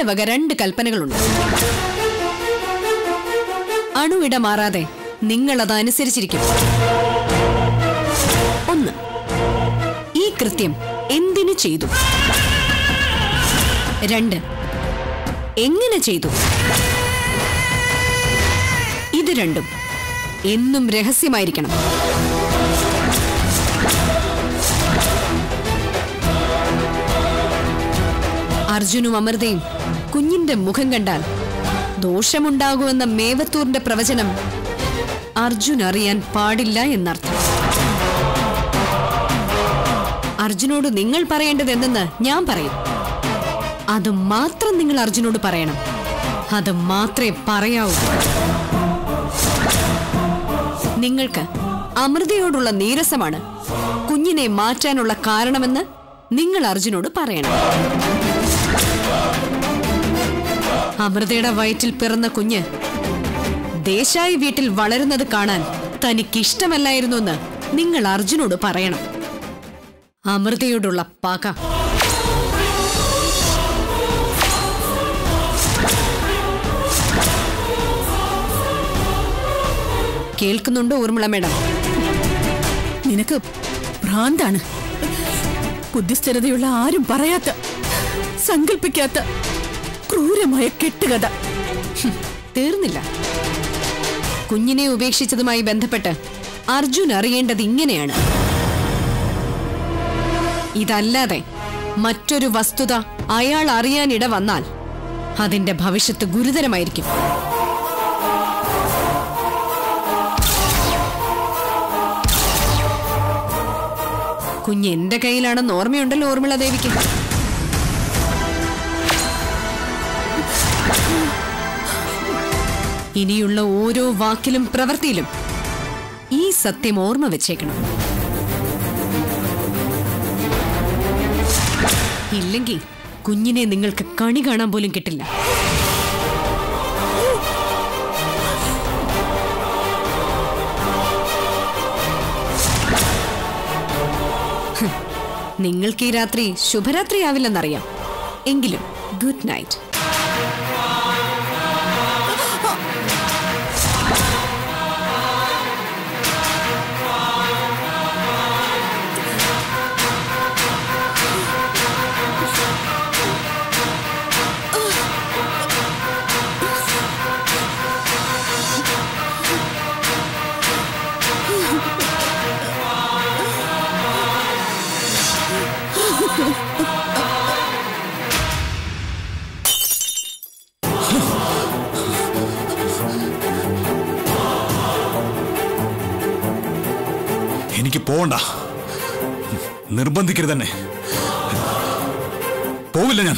എന്റെ വക രണ്ട് കൽപ്പനകളുണ്ട് അണുവിട മാറാതെ നിങ്ങൾ അത് അനുസരിച്ചിരിക്കും ഒന്ന് ഈ കൃത്യം എന്തിനു ചെയ്തു രണ്ട് എങ്ങനെ ചെയ്തു ഇത് രണ്ടും എന്നും രഹസ്യമായിരിക്കണം അർജുനും അമൃതയും കുഞ്ഞിന്റെ മുഖം കണ്ടാൽ ദോഷമുണ്ടാകുമെന്ന മേവത്തൂറിന്റെ പ്രവചനം അർജുൻ അറിയാൻ പാടില്ല എന്നർത്ഥം അർജുനോട് നിങ്ങൾ പറയേണ്ടത് എന്തെന്ന് ഞാൻ പറയും അത് മാത്രം നിങ്ങൾ അർജുനോട് പറയണം അത് മാത്രമേ പറയാവൂ നിങ്ങൾക്ക് അമൃതയോടുള്ള നീരസമാണ് കുഞ്ഞിനെ മാറ്റാനുള്ള കാരണമെന്ന് നിങ്ങൾ അർജുനോട് പറയണം അമൃതയുടെ വയറ്റിൽ പിറന്ന കുഞ്ഞ് ദേശായി വീട്ടിൽ വളരുന്നത് കാണാൻ തനിക്കിഷ്ടമല്ലായിരുന്നു എന്ന് നിങ്ങൾ അർജുനോട് പറയണം അമൃതയോടുള്ള പക കേൾക്കുന്നുണ്ടോ ഊർമിള മേഡം നിനക്ക് ഭ്രാന്താണ് ബുദ്ധിസ്ഥിരതയുള്ള ആരും പറയാത്ത സങ്കല്പിക്കാത്ത ക്രൂരമായ കെട്ടുകഥ തീർന്നില്ല കുഞ്ഞിനെ ഉപേക്ഷിച്ചതുമായി ബന്ധപ്പെട്ട് അർജുൻ അറിയേണ്ടത് ഇങ്ങനെയാണ് ഇതല്ലാതെ മറ്റൊരു വസ്തുത അയാൾ അറിയാനിട വന്നാൽ അതിന്റെ ഭവിഷ്യത്ത് ഗുരുതരമായിരിക്കും കുഞ്ഞ് എന്റെ കയ്യിലാണെന്ന് ഓർമ്മയുണ്ടല്ലോ ഓർമ്മിള ദേവിക്ക് ഇനിയുള്ള ഓരോ വാക്കിലും പ്രവൃത്തിയിലും ഈ സത്യം ഓർമ്മ വെച്ചേക്കണം ഇല്ലെങ്കിൽ കുഞ്ഞിനെ നിങ്ങൾക്ക് കണി കാണാൻ പോലും കിട്ടില്ല ഹ്, നിങ്ങൾക്ക് ഈ രാത്രി ശുഭരാത്രിയാവില്ലെന്നറിയാം എങ്കിലും ഗുഡ് നൈറ്റ് എനിക്ക് പോവണ്ട നിർബന്ധിക്കരുത് തന്നെ പോവില്ല ഞാൻ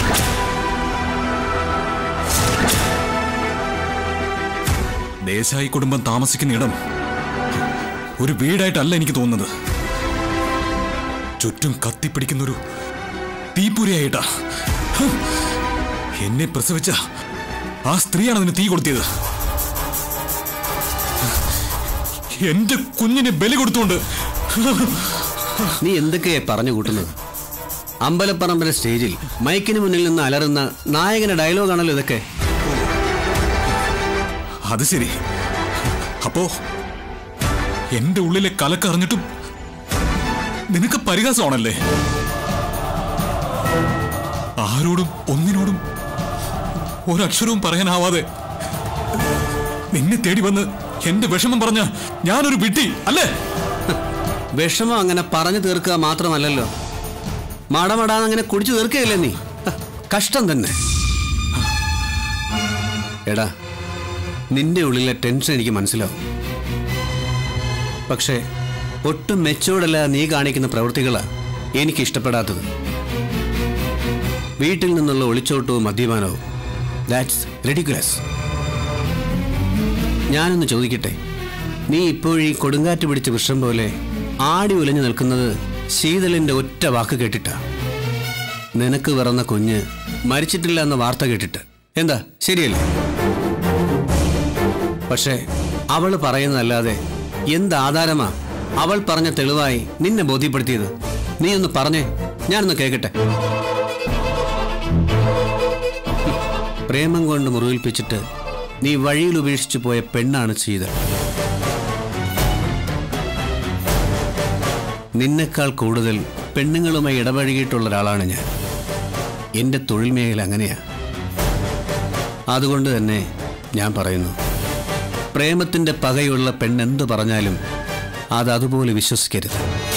ദേശായി കുടുംബം താമസിക്കുന്ന ഇടം ഒരു വീടായിട്ടല്ല എനിക്ക് തോന്നുന്നത് ചുറ്റും കത്തിപ്പിടിക്കുന്നൊരു തീപ്പുരയായിട്ടാ ഹ്. എന്നെ പ്രസവിച്ച ആ സ്ത്രീയാണ് അതിന് തീ കൊളുത്തിയത് എന്റെ കുഞ്ഞിനെ ബലി കൊടുത്തുകൊണ്ട് നീ എന്തൊക്കെയാ പറഞ്ഞു കൂട്ടുന്നത് അമ്പലപ്പറമ്പിലെ സ്റ്റേജിൽ മൈക്കിന് മുന്നിൽ നിന്ന് അലറുന്ന നായകന്റെ ഡയലോഗാണല്ലോ ഇതൊക്കെ അത് ശരി അപ്പോ എന്റെ ഉള്ളിലെ കലക്കറിഞ്ഞിട്ടും നിനക്ക് പരിഹാസമാണല്ലേ ആരോടും ഒന്നിനോടും ഒരക്ഷരവും പറയാനാവാതെ നിന്നെ തേടി വന്ന് എന്റെ വിഷമം പറഞ്ഞ ഞാനൊരു വിട്ടി അല്ലേ വിഷമം അങ്ങനെ പറഞ്ഞു തീർക്കുക മാത്രമല്ലല്ലോ മടമടാന്ന് അങ്ങനെ കുടിച്ചു തീർക്കുകയല്ലേ നീ ഹ, കഷ്ടം തന്നെ എടാ നിന്റെ ഉള്ളിലെ ടെൻഷൻ എനിക്ക് മനസ്സിലാവും പക്ഷേ ഒട്ടും മെച്ചോടല്ല നീ കാണിക്കുന്ന പ്രവൃത്തികളാ എനിക്ക് ഇഷ്ടപ്പെടാത്തത് വീട്ടിൽ നിന്നുള്ള ഒളിച്ചോട്ടവും മദ്യപാനവും ദാറ്റ്സ് റെഡിക്കുലസ് ഞാനൊന്ന് ചോദിക്കട്ടെ നീ ഇപ്പോഴീ കൊടുങ്കാറ്റ് പിടിച്ച വൃക്ഷം പോലെ ആടി ഉലഞ്ഞു നിൽക്കുന്നത് ശീതളിന്റെ ഒറ്റ വാക്ക് കേട്ടിട്ടാ നിനക്ക് പിറന്ന കുഞ്ഞ് മരിച്ചിട്ടില്ല എന്ന വാർത്ത കേട്ടിട്ട് എന്താ ശരിയല്ലേ പക്ഷേ അവൾ പറയുന്നതല്ലാതെ എന്ത് ആധാരമാ അവൾ പറഞ്ഞ തെളിവായി നിന്നെ ബോധ്യപ്പെടുത്തിയത് നീ ഒന്ന് പറഞ്ഞേ ഞാനൊന്ന് കേൾക്കട്ടെ പ്രേമം കൊണ്ട് മുറിവിൽപ്പിച്ചിട്ട് നീ വഴിയിൽ ഉപേക്ഷിച്ചു പോയ പെണ്ണാണ് ശീതൾ നിന്നെക്കാൾ കൂടുതൽ പെണ്ണുങ്ങളുമായി ഇടപഴകിയിട്ടുള്ള ഒരാളാണ് ഞാൻ എൻ്റെ തൊഴിൽ മേഖല അങ്ങനെയാ അതുകൊണ്ട് തന്നെ ഞാൻ പറയുന്നു പ്രേമത്തിൻ്റെ പകയുള്ള പെണ്ണെന്ത് പറഞ്ഞാലും അത് അതുപോലെ വിശ്വസിക്കരുത്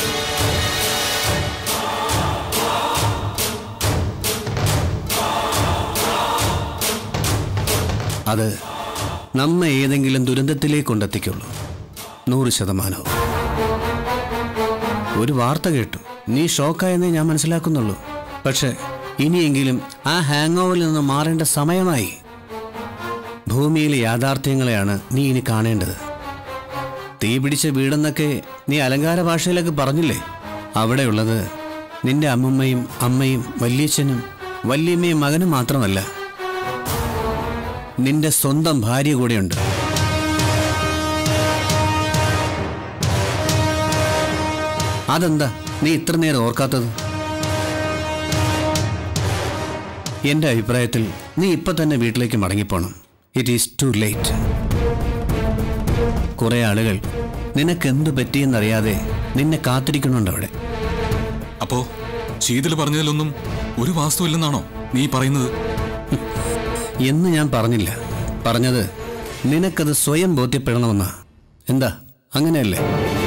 അത് നമ്മെ ഏതെങ്കിലും ദുരന്തത്തിലേക്ക് കൊണ്ടെത്തിക്കുള്ളൂ നൂറ് ശതമാനവും ഒരു വാർത്ത കേട്ടു നീ ഷോക്കായെന്നേ ഞാൻ മനസ്സിലാക്കുന്നുള്ളൂ പക്ഷെ ഇനിയെങ്കിലും ആ ഹാങ് ഓവറിൽ നിന്ന് മാറേണ്ട സമയമായി ഭൂമിയിലെ യാഥാർത്ഥ്യങ്ങളെയാണ് നീ ഇനി കാണേണ്ടത് തീ പിടിച്ച വീടെന്നൊക്കെ നീ അലങ്കാര ഭാഷയിലൊക്കെ പറഞ്ഞില്ലേ അവിടെയുള്ളത് നിന്റെ അമ്മമ്മയും അമ്മയും വല്യച്ഛനും വല്യമ്മയും മകനും മാത്രമല്ല നിന്റെ സ്വന്തം ഭാര്യ കൂടെയുണ്ട് അതെന്താ നീ ഇത്ര നേരം ഓർക്കാത്തത് എന്റെ അഭിപ്രായത്തിൽ നീ ഇപ്പൊ തന്നെ വീട്ടിലേക്ക് മടങ്ങിപ്പോണം ഇറ്റ് ഈസ് ടു ലേറ്റ് കുറെ ആളുകൾ നിനക്ക് എന്തു പറ്റിയെന്നറിയാതെ നിന്നെ കാത്തിരിക്കുന്നുണ്ട് അവിടെ അപ്പോ ശീതൽ പറഞ്ഞതിലൊന്നും ഒരു വാസ്തുവില്ലെന്നാണോ നീ പറയുന്നത് എന്ന് ഞാൻ പറഞ്ഞില്ല പറഞ്ഞത് നിനക്കത് സ്വയം ബോധ്യപ്പെടണമെന്നാ എന്താ അങ്ങനെയല്ലേ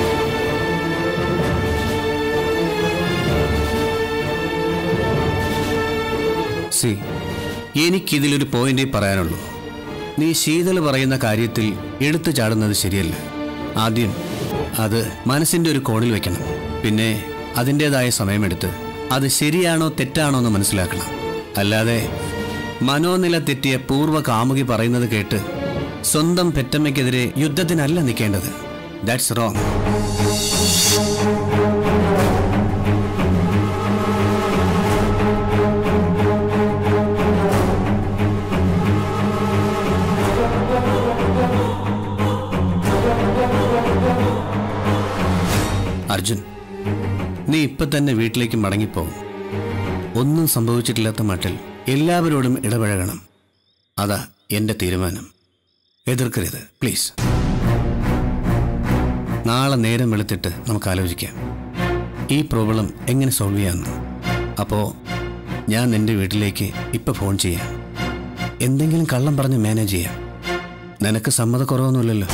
സി എനിക്കിതിലൊരു പോയിന്റേ പറയാനുള്ളൂ നീ ശീതൾ പറയുന്ന കാര്യത്തിൽ എടുത്തു ചാടുന്നത് ശരിയല്ല ആദ്യം അത് മനസ്സിന്റെ ഒരു കോണിൽ വെക്കണം പിന്നെ അതിൻ്റെതായ സമയമെടുത്ത് അത് ശരിയാണോ തെറ്റാണോ എന്ന് മനസ്സിലാക്കണം അല്ലാതെ മനോനില തെറ്റിയ പൂർവ്വ കാമുകി പറയുന്നത് കേട്ട് സ്വന്തം പെറ്റമ്മയ്ക്കെതിരെ യുദ്ധത്തിനല്ല നിൽക്കേണ്ടത് ദാറ്റ്സ് റോങ് അർജുൻ നീ ഇപ്പൊ തന്നെ വീട്ടിലേക്ക് മടങ്ങിപ്പോകും ഒന്നും സംഭവിച്ചിട്ടില്ലാത്ത മട്ടിൽ എല്ലാവരോടും ഇടപഴകണം അതാ എന്റെ തീരുമാനം എതിർക്കരുത് പ്ലീസ് നാളെ നേരം വെളുത്തിട്ട് നമുക്ക് ആലോചിക്കാം ഈ പ്രോബ്ലം എങ്ങനെ സോൾവ് ചെയ്യാമെന്ന് അപ്പോൾ ഞാൻ നിന്റെ വീട്ടിലേക്ക് ഇപ്പം ഫോൺ ചെയ്യാം എന്തെങ്കിലും കള്ളം പറഞ്ഞ് മാനേജ് ചെയ്യാം നിനക്ക് സമ്മതക്കുറവൊന്നുമില്ലല്ലോ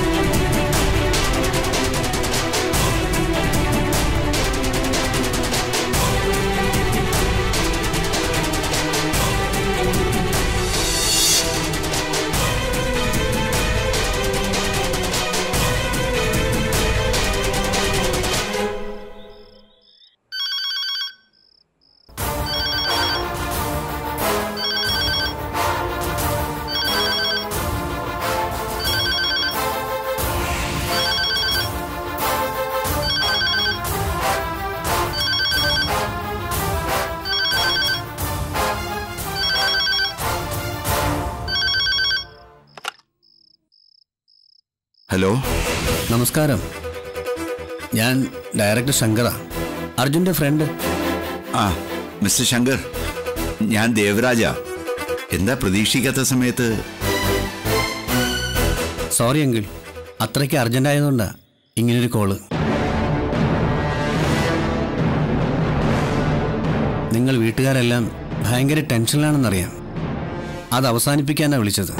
ഹലോ നമസ്കാരം ഞാൻ ഡയറക്ടർ ശങ്കറ അർജുൻ്റെ ഫ്രണ്ട് ആ മിസ്റ്റർ ശങ്കർ ഞാൻ ദേവരാജ എന്താ പ്രതീക്ഷിക്കാത്ത സമയത്ത് സോറി എങ്കിൽ അത്രയ്ക്ക് അർജന്റ് ആയതുകൊണ്ടാ ഇങ്ങനൊരു കോള് നിങ്ങൾ വീട്ടുകാരെല്ലാം ഭയങ്കര ടെൻഷനിലാണെന്നറിയാം അത് അവസാനിപ്പിക്കാനാണ് വിളിച്ചത്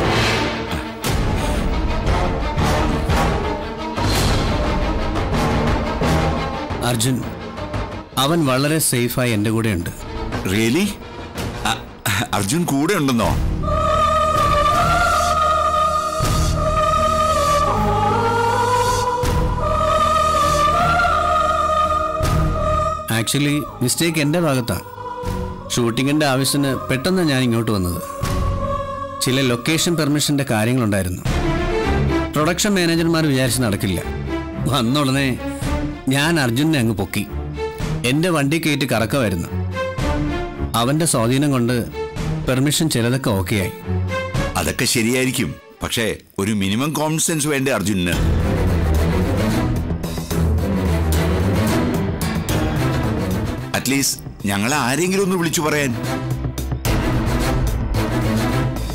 അർജുൻ അവൻ വളരെ സേഫായി എൻ്റെ കൂടെയുണ്ട് റിയലി അർജുൻ കൂടെ ഉണ്ടെന്നോ ആക്ച്വലി മിസ്റ്റേക്ക് എൻ്റെ ഭാഗത്താണ് ഷൂട്ടിങ്ങിൻ്റെ ആവശ്യത്തിന് പെട്ടെന്ന് ഞാൻ ഇങ്ങോട്ട് വന്നത് ചില ലൊക്കേഷൻ പെർമിഷൻ്റെ കാര്യങ്ങളുണ്ടായിരുന്നു പ്രൊഡക്ഷൻ മാനേജർമാർ വിചാരിച്ച് നടക്കില്ല വന്ന ഉടനെ ഞാൻ അർജുനെ അങ്ങ് പൊക്കി എൻ്റെ വണ്ടി കയറ്റി കറക്കമായിരുന്നു അവൻ്റെ സ്വാധീനം കൊണ്ട് പെർമിഷൻ ചിലതൊക്കെ ഓക്കെയായി അതൊക്കെ ശരിയായിരിക്കും പക്ഷേ ഒരു മിനിമം കോമൺ സെൻസ് വേണ്ടേ അർജുനന് അറ്റ്ലീസ്റ്റ് ഞങ്ങളെ ആരെങ്കിലും ഒന്ന് വിളിച്ചു പറയാൻ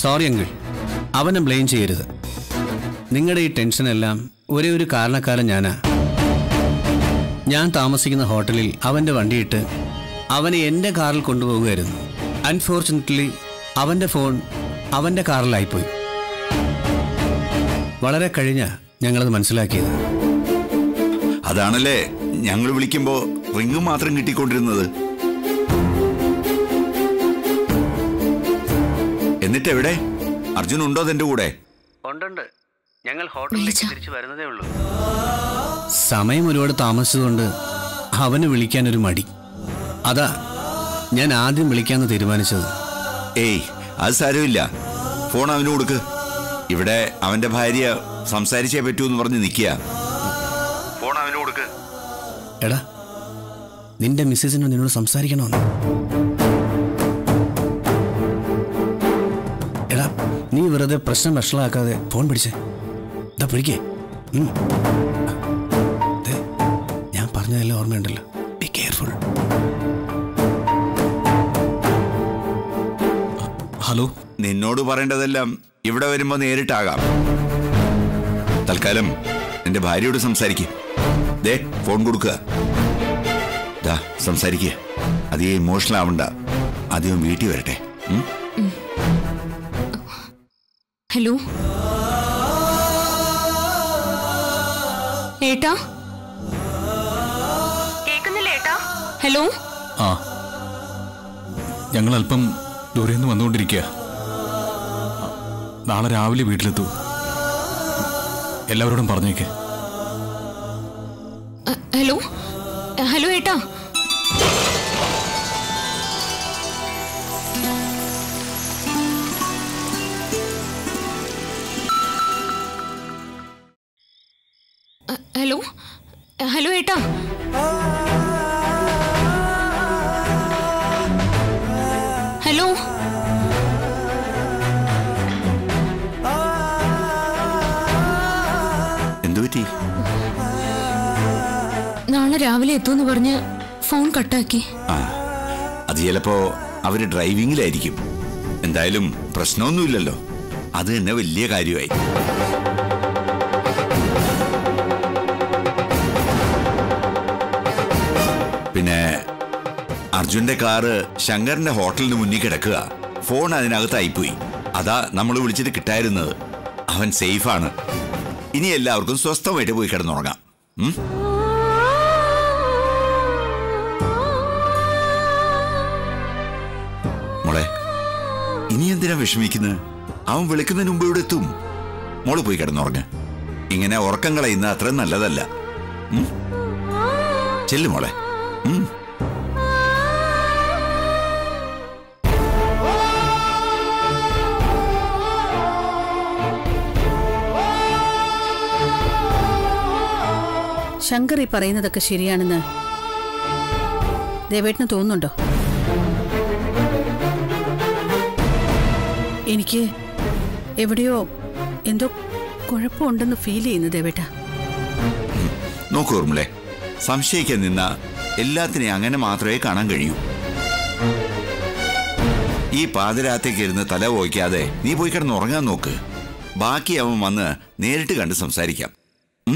സോറി അങ്കിൾ അവനെ ബ്ലെയിം ചെയ്യരുത് നിങ്ങളുടെ ഈ ടെൻഷനെല്ലാം ഒരേ ഒരു കാരണക്കാരൻ ഞാനാ ഞാൻ താമസിക്കുന്ന ഹോട്ടലിൽ അവൻ്റെ വണ്ടിയിട്ട് അവനെ എൻ്റെ കാറിൽ കൊണ്ടുപോകുമായിരുന്നു അൺഫോർച്ചുനേറ്റ്ലി അവൻ്റെ ഫോൺ അവൻ്റെ കാറിലായിപ്പോയി വളരെ കഴിഞ്ഞ ഞങ്ങളത് മനസ്സിലാക്കിയത് അതാണല്ലേ ഞങ്ങൾ വിളിക്കുമ്പോ റിങ് മാത്രം കിട്ടിക്കൊണ്ടിരുന്നത് എന്നിട്ട് എവിടെ അർജുൻ ഉണ്ടോ അതിന്റെ കൂടെ ഉണ്ടുണ്ട് ഞങ്ങൾ ഹോട്ടലിലേക്ക് തിരിച്ചു വരുന്നതേ ഉള്ളൂ സമയം ഒരുപാട് താമസിച്ചതുകൊണ്ട് അവന് വിളിക്കാൻ ഒരു മടി അതാ ഞാൻ ആദ്യം വിളിക്കാന്ന് തീരുമാനിച്ചത് ഏയ് അത് സാരമില്ല ഫോൺ അവന് കൊടുക്ക് ഇവിടെ അവന്റെ ഭാര്യ സംസാരിച്ചേ പറ്റൂ എന്ന് പറഞ്ഞ് നിൽക്കുക ഫോൺ അവന് കൊടുക്ക് എടാ നിന്റെ മിസ്സസിനോ നിന്നോട് സംസാരിക്കണമെന്ന് എടാ നീ വെറുതെ പ്രശ്നം വഷളാക്കാതെ ഫോൺ പിടിച്ചേ ഇതാ പിടിക്കേ ഉം. ദേ, ഞാൻ പറഞ്ഞതെല്ലാം ഓർമ്മയുണ്ടല്ലോ ബി കെയർഫുൾ ഹലോ നിന്നോട് പറയേണ്ടതെല്ലാം ഇവിടെ വരുമ്പോ നേരിട്ടാകാം തൽക്കാലം എന്റെ ഭാര്യയോട് സംസാരിക്കുക ദേ ഫോൺ കൊടുക്കുക ദാ സംസാരിക്കുക അധികം ഇമോഷണൽ ആവണ്ട ആദ്യം വീട്ടിൽ വരട്ടെ ഉം? ഹലോ ഏട്ടാ കേൾക്കുന്നില്ല ഏട്ടാ ഹലോ ആ ഞങ്ങൾ അല്പം ദൂരെ നിന്ന് വന്നുകൊണ്ടിരിക്കുക നാളെ രാവിലെ വീട്ടിലെത്തൂ എല്ലാവരോടും പറഞ്ഞേക്ക് അ, ഹലോ അ, ഹലോ ഏട്ടാ അ, ഹലോ അ, ഹലോ ഏട്ടാ ഹലോ എന്തു പറ്റി നാളെ രാവിലെ എത്തുമെന്ന് പറഞ്ഞ് ഫോൺ കട്ടാക്കി ആ അത് ചിലപ്പോ അവര് ഡ്രൈവിംഗിലായിരിക്കും എന്തായാലും പ്രശ്നമൊന്നുമില്ലല്ലോ അത് തന്നെ വലിയ കാര്യമായി പിന്നെ അർജുന്റെ കാറ് ശങ്കറിന്റെ ഹോട്ടലിന് മുന്നിൽ കിടക്കുക ഫോൺ അതിനകത്തായിപ്പോയി അതാ നമ്മൾ വിളിച്ചിട്ട് കിട്ടായിരുന്നത് അവൻ സേഫാണ് ഇനി എല്ലാവർക്കും സ്വസ്ഥമായിട്ട് പോയി കിടന്നുറങ്ങാം ഉം? മോളെ ഇനി എന്തിനാ വിഷമിക്കുന്നത് അവൻ വിളിക്കുന്നതിന് മുമ്പ് ഇവിടെ എത്തും മോള് പോയി കിടന്നുറങ്ങ് ഇങ്ങനെ ഉറക്കം കളയുന്ന അത്ര നല്ലതല്ല ഉം? ചെല്ലു മോളെ ഉം. ശങ്കർ ഈ പറയുന്നതൊക്കെ ശരിയാണെന്ന് ദേവേട്ടന് തോന്നുന്നുണ്ടോ എനിക്ക് എവിടെയോ എന്തോ കുഴപ്പമുണ്ടെന്ന് ഫീൽ ചെയ്യുന്നു ദേവേട്ട നോക്കൂ ഉറുമിളെ സംശയിക്കാൻ നിന്ന എല്ലാത്തിനെയും അങ്ങനെ മാത്രമേ കാണാൻ കഴിയൂ ഈ പാതിരാത്തേക്ക് ഇരുന്ന് തല പോയിക്കാതെ നീ പോയി കിടന്ന് ഉറങ്ങാൻ നോക്ക് ബാക്കി അവൻ വന്ന് നേരിട്ട് കണ്ട് സംസാരിക്കാം ഉം?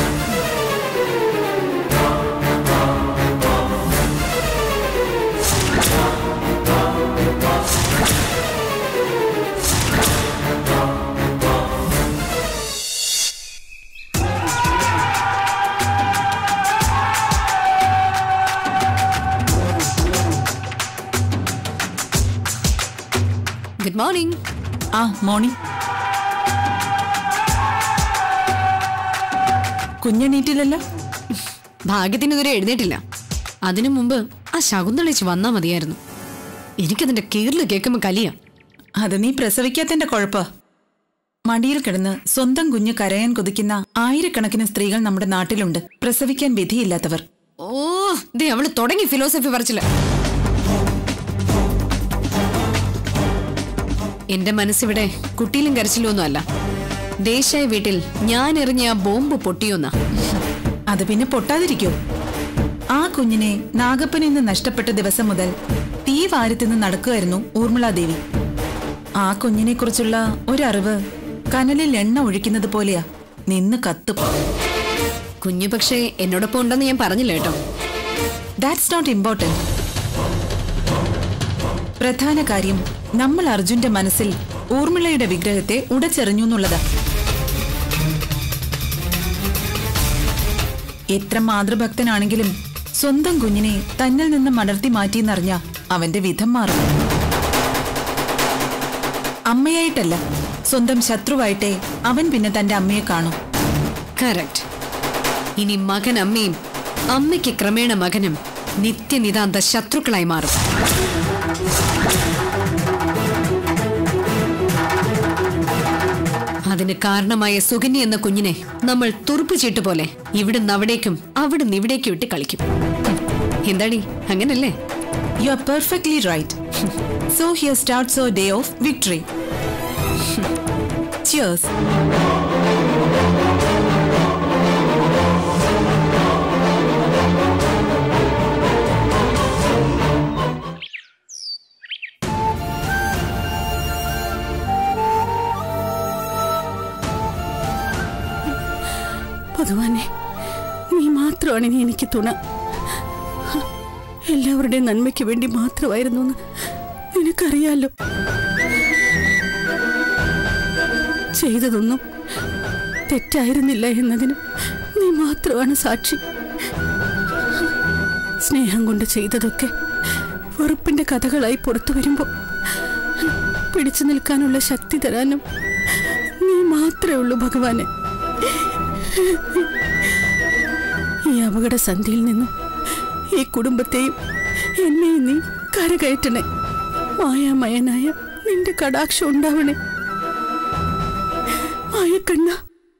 ഗുഡ് മോർണിംഗ് ആ മോർണിംഗ് കുഞ്ഞെണീറ്റില്ലല്ലോ ഭാഗ്യത്തിന് ഇതുവരെ എഴുന്നേറ്റില്ല അതിനു മുമ്പ് ആ ശകുന്തളിച്ച് വന്നാ മതിയായിരുന്നു എനിക്കതിന്റെ കീറില് കേൾക്കുമ്പോ കലിയാ അത് നീ പ്രസവിക്കാത്തതിന്റെ കുഴപ്പ മടിയിൽ കിടന്ന് സ്വന്തം കുഞ്ഞ് കരയാൻ കൊതിക്കുന്ന ആയിരക്കണക്കിന് സ്ത്രീകൾ നമ്മുടെ നാട്ടിലുണ്ട് പ്രസവിക്കാൻ വിധിയില്ലാത്തവർ ഓ ദേ അവള് തുടങ്ങി ഫിലോസഫി പറച്ചില്ല എന്റെ മനസ്സിവിടെ കുട്ടിയിലും കരച്ചിലും ഒന്നും അല്ല ദേശായ വീട്ടിൽ ഞാൻ എറിഞ്ഞ ആ ബോംബ് പൊട്ടിയൊന്നാ അത് പിന്നെ പൊട്ടാതിരിക്കോ ആ കുഞ്ഞിനെ നാഗപ്പനിൽ നിന്ന് നഷ്ടപ്പെട്ട ദിവസം മുതൽ തീ വാരത്തിന്ന് നടക്കുകയായിരുന്നു ഊർമിളാദേവി ആ കുഞ്ഞിനെ കുറിച്ചുള്ള ഒരറിവ് കനലിൽ എണ്ണ ഒഴിക്കുന്നത് പോലെയാ നിന്ന് കത്തും കുഞ്ഞു പക്ഷേ എന്നോടൊപ്പം ഉണ്ടെന്ന് ഞാൻ പറഞ്ഞില്ല കേട്ടോ ദാറ്റ്സ് നോട്ട് ഇമ്പോർട്ടന്റ് പ്രധാന കാര്യം നമ്മൾ അർജുന്റെ മനസ്സിൽ ഊർമിളയുടെ വിഗ്രഹത്തെ ഉടച്ചെറിഞ്ഞു എന്നുള്ളതാ എത്ര മാതൃഭക്തനാണെങ്കിലും സ്വന്തം കുഞ്ഞിനെ തന്നിൽ നിന്ന് മടർത്തി മാറ്റിയെന്നറിഞ്ഞ അവന്റെ വിധം മാറും അമ്മയായിട്ടല്ല സ്വന്തം ശത്രുവായിട്ടേ അവൻ പിന്നെ തന്റെ അമ്മയെ കാണും കറക്റ്റ് ഇനി മകൻ അമ്മയും അമ്മയ്ക്ക് ക്രമേണ മകനും നിത്യനിതാന്ത ശത്രുക്കളായി മാറും അതിന് കാരണമായ സുകന്യ എന്ന കുഞ്ഞിനെ നമ്മൾ തുറുപ്പ് ചീട്ട് പോലെ ഇവിടുന്ന് അവിടേക്കും അവിടുന്ന് ഇവിടേക്കും ഇട്ട് കളിക്കും എന്താടി അങ്ങനല്ലേ you are perfectly right so here starts oh day of victory cheers ഭഗവാനെ നീ മാത്രമാണ് ഇനി എനിക്ക് തുണ എല്ലാവരുടെയും നന്മയ്ക്ക് വേണ്ടി മാത്രമായിരുന്നു എന്ന് നിനക്കറിയാലോ ചെയ്തതൊന്നും തെറ്റായിരുന്നില്ല എന്നതിന് നീ മാത്രമാണ് സാക്ഷി സ്നേഹം കൊണ്ട് ചെയ്തതൊക്കെ വെറുപ്പിന്റെ കഥകളായി പുറത്തു വരുമ്പോൾ പിടിച്ചു നിൽക്കാനുള്ള ശക്തി തരാനും നീ മാത്രമേ ഉള്ളൂ ഭഗവാനെ ഈ അപകട സന്ധിയിൽ നിന്നും ഈ കുടുംബത്തെയും എന്നെയും നീ കരകയറ്റണേ മായാമയനായ നിന്റെ കടാക്ഷം ഉണ്ടാവണേ മായക്കണ്ണ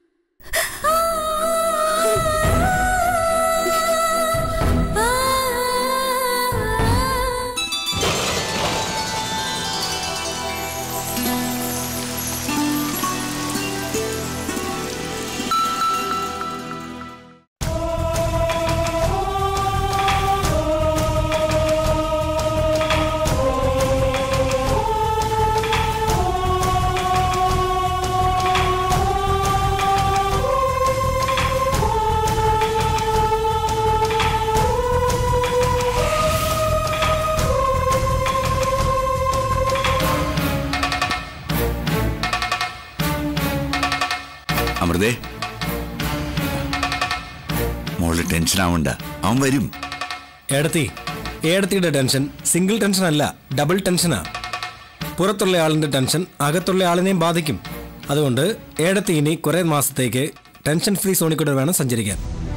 അമൃതേ മോള് ടെൻഷൻ ആവണ്ട അവൻ വരും ഏടത്തി ഏടത്തിയുടെ ടെൻഷൻ സിംഗിൾ ടെൻഷൻ അല്ല ഡബിൾ ടെൻഷനാ പുറത്തുള്ള ആളിന്റെ ടെൻഷൻ അകത്തുള്ള ആളിനെയും ബാധിക്കും അതുകൊണ്ട് ഏടത്തി ഇനി കുറെ മാസത്തേക്ക് ടെൻഷൻ ഫ്രീ സോണിൽ കൂടെ വേണം സഞ്ചരിക്കാൻ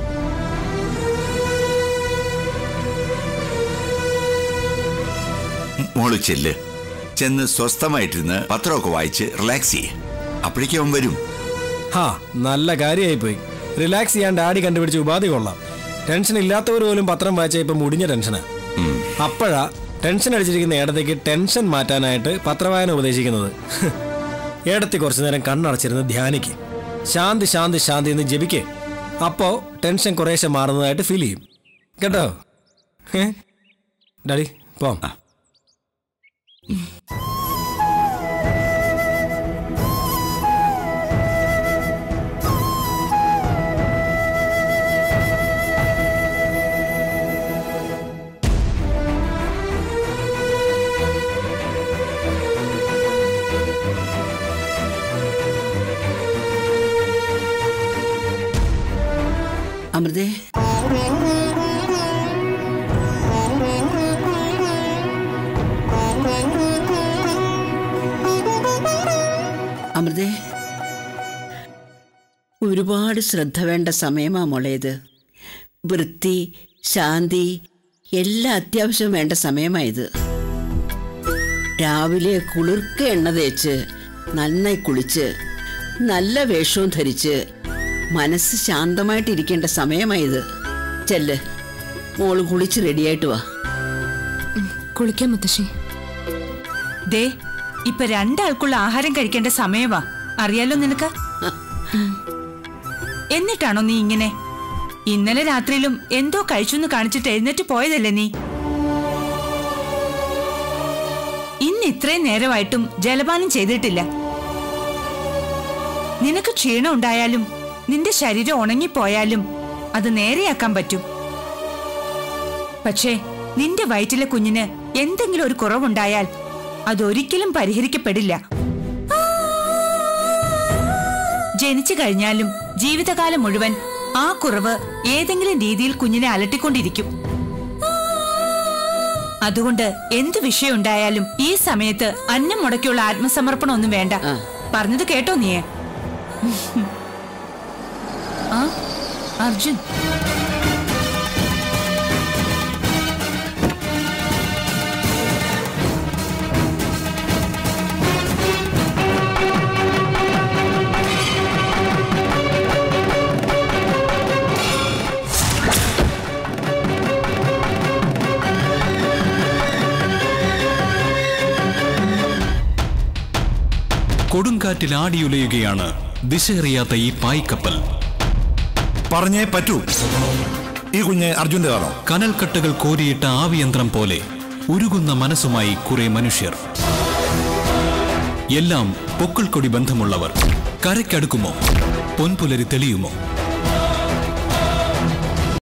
മോള് ചെല്ല് ചെന്ന് സ്വസ്ഥമായിട്ടിരുന്ന് പത്രമൊക്കെ വായിച്ച് റിലാക്സ് ചെയ്യ് അപ്പോഴേക്കും അവൻ വരും ഹാ നല്ല കാര്യമായി പോയി റിലാക്സ് ചെയ്യാൻ ഡാഡി കണ്ടുപിടിച്ച ഉപാധി കൊള്ളാം ടെൻഷൻ ഇല്ലാത്തവർ പോലും പത്രം വായിച്ച ഇപ്പം മുടിഞ്ഞ ടെൻഷനാ അപ്പോഴാ ടെൻഷൻ അടിച്ചിരിക്കുന്ന ഏടത്തേക്ക് ടെൻഷൻ മാറ്റാനായിട്ട് പത്രവായന ഉപദേശിക്കുന്നത് ഏടത്തി കുറച്ചു നേരം കണ്ണടച്ചിരുന്ന് ധ്യാനിക്ക് ശാന്തി ശാന്തി ശാന്തി എന്ന് ജപിക്കേ അപ്പോ ടെൻഷൻ കുറേശ്ശെ മാറുന്നതായിട്ട് ഫീൽ ചെയ്യും കേട്ടോ ഏ? ഡാഡി പോം അമൃതേ അമൃതേ ഒരുപാട് ശ്രദ്ധ വേണ്ട സമയമാ മോളേത് വൃത്തി ശാന്തി എല്ലാം അത്യാവശ്യം വേണ്ട സമയമായത് രാവിലെ കുളിർക്ക എണ്ണ തേച്ച് നന്നായി കുളിച്ച് നല്ല വേഷവും ധരിച്ച് മനസ്സ് ശാന്തമായിട്ടിരിക്കേണ്ട സമയമായത് ചെല്ല് മോള് കുളിച്ച് റെഡിയായിട്ട് വാ കുളിക്കാൻ മുത്തശ്ശി ദേ ഇപ്പൊ രണ്ടാൾക്കുള്ള ആഹാരം കഴിക്കേണ്ട സമയവാ അറിയാലോ നിനക്ക് എന്നിട്ടാണോ നീ ഇങ്ങനെ ഇന്നലെ രാത്രിയിലും എന്തോ കഴിച്ചു എന്ന് കാണിച്ചിട്ട് എഴുന്നേറ്റ് പോയതല്ലേ നീ ഇന്ന് കുഞ്ഞ് ഇത്രയും നേരമായിട്ടും ജലപാനം ചെയ്തിട്ടില്ല നിനക്ക് ക്ഷീണം ഉണ്ടായാലും നിന്റെ ശരീരം ഉണങ്ങിപ്പോയാലും അത് നേരെയാക്കാൻ പറ്റും പക്ഷേ നിന്റെ വയറ്റിലെ കുഞ്ഞിന് എന്തെങ്കിലും ഒരു കുറവുണ്ടായാൽ അതൊരിക്കലും പരിഹരിക്കപ്പെടില്ല ജനിച്ചു കഴിഞ്ഞാലും ജീവിതകാലം മുഴുവൻ ആ കുറവ് ഏതെങ്കിലും രീതിയിൽ കുഞ്ഞിനെ അലട്ടിക്കൊണ്ടിരിക്കും അതുകൊണ്ട് എന്ത് വിഷയം ഉണ്ടായാലും ഈ സമയത്ത് അന്നം മുടക്കിയുള്ള ആത്മസമർപ്പണം ഒന്നും വേണ്ട പറഞ്ഞത് കേട്ടോ നീയെ ആ അർജുൻ കൊടുങ്കാറ്റിൽ ആടിയുലയുകയാണ് ദിശയറിയാത്ത ഈ പായ്ക്കപ്പൽ പറഞ്ഞേ പറ്റൂ ഈ കുഞ്ഞ് അർജുൻ്റെതാണോ കനൽക്കട്ടകൾ കോരിയിട്ട ആവിയന്ത്രം പോലെ ഉരുകുന്ന മനസ്സുമായി കുറെ മനുഷ്യർ എല്ലാം പൊക്കിൾക്കൊടി ബന്ധമുള്ളവർ കരയ്ക്കടുക്കുമോ പൊൻപുലരി തെളിയുമോ